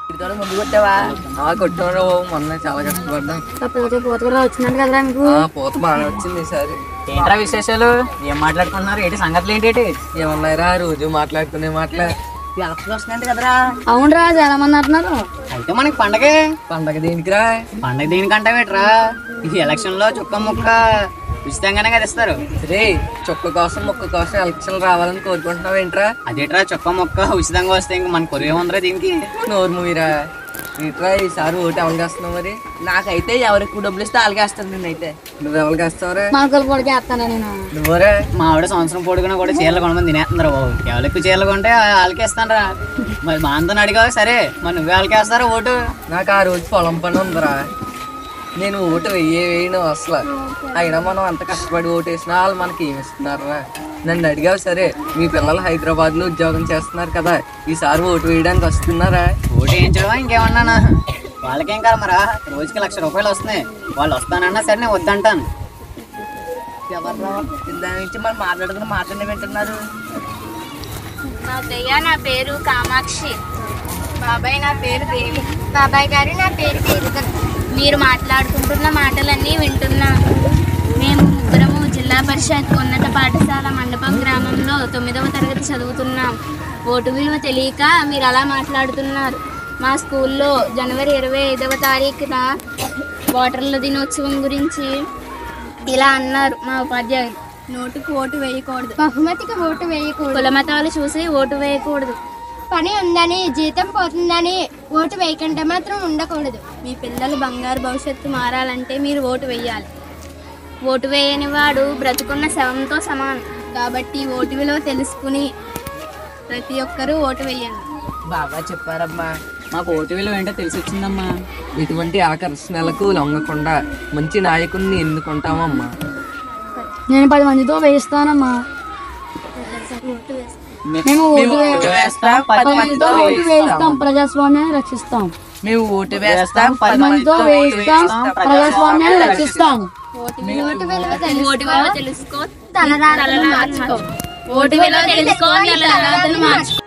ఇతడు ముందు కొట్టావా ఆ కొట్టాడు మొన్న చాలా కష్టపడ్డాం కాకపోతే పూత కూడా వచ్చిందంట కదరా మీకు ఆ పూత బాగానే వచ్చింది ఈసారి ఏంట్రా విశేషాలు ఏం మాట్లాడుకుంటున్నారు ఏంటి సంగతులు ఏంటి ఏమన్నాయిరా రోజు మాట్లాడుకునే మాటలే ఎలక్షన్ వస్తుందంట కదరా అవునరా చాలా మంది అంటున్నారు అయితే మనకి పండగే పండగ దేనికిరా పండగ దీనికంటావేట్రా ఈ ఎలక్షన్ లో చుక్క ముక్క ఉచితంగానే కదా ఇస్తారు రే చొక్క కోసం మొక్క కోసం ఎలక్షన్ రావాలని కోరుకుంటున్నావు ఏంట్రా అదేట్రా చుక్క ముక్క ఉచితంగా వస్తే ఇంక మన కొరిగే ఉందిరా దీనికి నోరు మూయిరా ఏంట్రా ఈసారి ఓటు ఎవరికి వేస్తున్నావు మరి నాకైతే ఎవరికి ఎక్కువ డబ్బులు ఇస్తే వాళ్ళకి వేస్తాను నేనైతే నువ్వు ఎవరికి వేస్తావురా మనకలు కూడా చేస్తాను నేను నువ్వురా మా ఆవిడ సంవత్సరం పొడుగునా కూడా చీరలు కొనమని తినేస్తున్నారు బాబు ఎవరు ఎక్కువ చీరలు కొంటే వాళ్ళకి ఇస్తానరా మరి మా అంతా అడిగావు సరే మరి నువ్వే వాళ్ళకి వేస్తారా ఓటు నాకు ఆ రోజు పొలం పని ఉందిరా నేను ఓటు వెయ్యే వేయను అసలు అయినా మనం అంత కష్టపడి ఓటు వేసినా వాళ్ళు మనకి ఏమి ఇస్తున్నారా నన్ను అడిగావు సరే మీ పిల్లలు హైదరాబాద్ లో ఉద్యోగం చేస్తున్నారు కదా ఈసారి ఓటు వేయడానికి వస్తున్నారా ఓటు వేయించడమా ఇంకేమన్నానా వాళ్ళకేం కదా మరా రోజుకి లక్ష రూపాయలు వస్తున్నాయి వాళ్ళు వస్తానన్నా సరే నేను వద్దంటాను ఎవరు దాని నుంచి మనం మాట్లాడుకుని మాట్లాడి వింటున్నారు అత్తయ్య నా పేరు కామాక్షి బాబాయ్ నా పేరు దేవి బాబాయ్ గారు నా పేరు దేవిక మీరు మాట్లాడుకుంటున్న మాటలన్నీ వింటున్నాను మేము ముగ్గురము జిల్లా పరిషత్ ఉన్నత పాఠశాల మండపం గ్రామంలో తొమ్మిదవ తరగతి చదువుతున్నాం ఓటు విలువ తెలియక మీరు అలా మాట్లాడుతున్నారు మా స్కూల్లో జనవరి ఇరవై ఐదవ తారీఖున ఓటర్ల దినోత్సవం గురించి ఇలా అన్నారు మా ఉపాధ్యాయులు నోటుకు ఓటు వేయకూడదు బహుమతికి ఓటు వేయకూడదు కులమతాలు చూసి ఓటు వేయకూడదు పని ఉందని జీతం పోతుందని ఓటు వేయకుండా మాత్రం ఉండకూడదు మీ పిల్లలు బంగారు భవిష్యత్తు మారాలంటే మీరు ఓటు వేయాలి ఓటు వేయని వాడు బ్రతుకున్న శవంతో సమానం కాబట్టి ఓటు విలువ తెలుసుకుని ప్రతి ఒక్కరూ ఓటు వేయండి బాగా చెప్పారమ్మా మాకు ఓటు విలువ ఏంటో తెలిసి వచ్చిందమ్మా ఇటువంటి ఆకర్షణలకు లొంగకుండా మంచి నాయకుడిని ఎన్నుకుంటామమ్మా నేను పది మందితో వేయిస్తానమ్మా మేము ఓటు వే- వేస్తాం పది మందితో ఓటు వేయిస్తాం ప్రజాస్వామ్యాన్ని రక్షిస్తాం మేము ఓటు వేస్తాం పది మందితో వేయిస్తాం ప్రజాస్వామ్యాన్ని రక్షిస్తాం ఓటు విలువ తెలుసుకో తలరాతలు మార్చుకో ఓటు విలువ తెలుసుకో తలరాతలు మార్చుకో